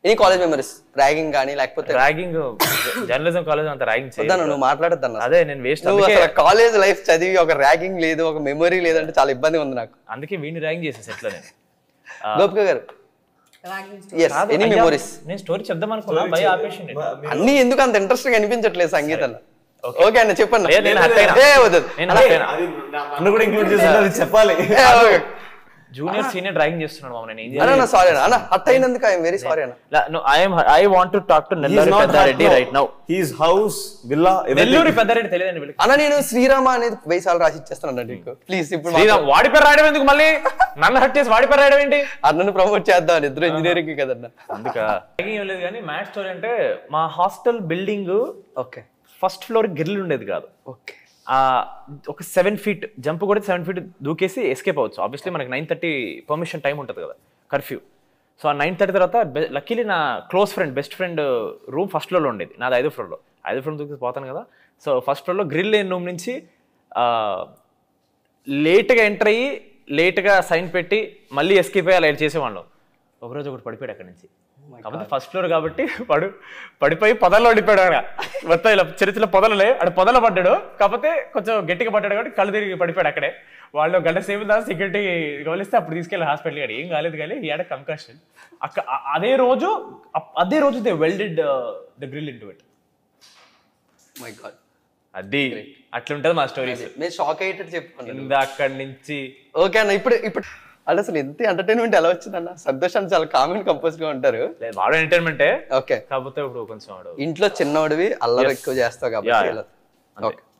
Any college memories ragging కానీ లేకపోతే ragging journalism college అంత ర్యాగింగ్ చేయదు వద్దన్న నువ్వు మాట్లాడద్దన్న అదే నేను వేస్ట్ నువ్వు అందుకే అసలు కాలేజ్ లైఫ్ చదివి ఒక ర్యాగింగ్ లేదు ఒక మెమరీ లేదంటే చాలా ఇబ్బంది ఉంది నాకు అందుకే వీడిని ర్యాగింగ్ చేసా సెట్లో నేను ఆ, గోపిక గారు ఎస్ కాదు, ఎనీ అయ్యా, మెమరీస్ నేను స్టోరీ చెప్దాం అనుకున్నా భయ ఆపేసి అన్ని ఎందుకు అంత ఇంట్రెస్ట్ గా అనిపించట్లేదు సంగీతంలో ఓకే అన్న చెప్పండి లేదు, నేను హత్య అయినా. ఏ వద్దు నేను హత్య అయినా. అది నన్ను కూడా ఇంక్లూడ్ చేస్తున్నా అది చెప్పాలి జూనియర్ సీనియర్ డ్రాయింగ్ చేస్తున్నాడు మామ నేను ఏం అన్న చేయాలి సారీ అన్న అన్న హట్ అయినందుకు ఐఎమ్ వెరీ సారీ అన్న I'm I want to talk to Nellore Peddareddy right now his house villa Nellore Peddareddy తెలియదండి వీళ్ళకి అన్న నేను శ్రీరామ అనేది వెయ్యి సార్లు రాసి ఇచ్చేస్తాను నీకు ప్లీజ్ ఇప్పుడు శ్రీరామ్ వాడి పేరు రాయడం ఎందుకు మళ్ళీ నన్ను హట్ చేసి వాడి పేరు రాయడం ఏంటి అన్నను ప్రమోట్ చేద్దాం ఇద్దరు ఇంజనీరింగ్ కదన్న అందుక ఏం లేదు కానీ మ్యాథ్ స్టోరీ అంటే మా hostel building okay first floor grill ఉండేది కాదు ఓకే ఆ ఒక సెవెన్ ఫీట్ జంప్ కూడా సెవెన్ ఫీట్ దూకేసి ఎస్కేప్ అవ్వచ్చు ఆబ్వియస్లీ మనకి నైన్ థర్టీ పర్మిషన్ టైం ఉంటుంది కదా కర్ఫ్యూ సో ఆ నైన్ థర్టీ తర్వాత లక్కీలీ నా close friend best friend room first ఫ్లోర్లో ఉండేది నాది ఐదో ఫ్లోర్లో ఐదో ఫ్లోర్ దూకేసి పోతాను కదా సో ఫస్ట్ ఫ్లోర్లో గ్రిల్ లేని రూమ్ నుంచి లేట్గా ఎంటర్ అయ్యి లేట్గా సైన్ పెట్టి మళ్ళీ ఎస్కేప్ అయ్యి అలా చేసేవాళ్ళం ఒకరోజు ఒకటి పడిపోయాడు అక్కడి నుంచి కాకపోతే ఫస్ట్ ఫ్లోర్ కాబట్టి పడు పడిపోయి పొదల్లో పడిపోయాడు ఆయన మొత్తం ఇలా చిన్న చిన్న పొదలలే ఆడ పొదలో పడ్డాడు కాకపోతే కొంచెం గట్టిగా పడ్డాడు కాబట్టి కళ్ళు తిరిగి పడిపోయాడు అక్కడే వాళ్ళు గంట సేపు దా సెక్యూరిటీ గమనిస్తే అప్పుడు తీసుకెళ్ళి హాస్పిటల్ గారు ఏం కాలేదు కానీ ఈ ఆడ కంకషన్ అక్క అ- అదే రోజు అప్- అదే రోజు they welded the grill into it my god అది అట్లుంటది మా స్టోరీస్ మీరు షాక్ అయ్యేటట్టు చెప్పుకోండి కింద అక్కడి నుంచి ఓకే అన్న ఇప్పుడు ఇప్పుడు అంటే అసలు ఎంత ఎంటర్టైన్మెంట్ ఎలా వచ్చిందన్న సంతోషాన్ని చాలా కామెంట్ కంపోజ్ గా ఉంటారు లేదు వాడు ఎంటర్టైన్మెంటే ఓకే కాకపోతే ఇప్పుడు కొంచెం వాడు ఇంట్లో చిన్నోడివి అల్లరి ఎక్కువ చేస్తావు Yeah, కాబట్టి yeah. ఇలా. అంతే. ఓకే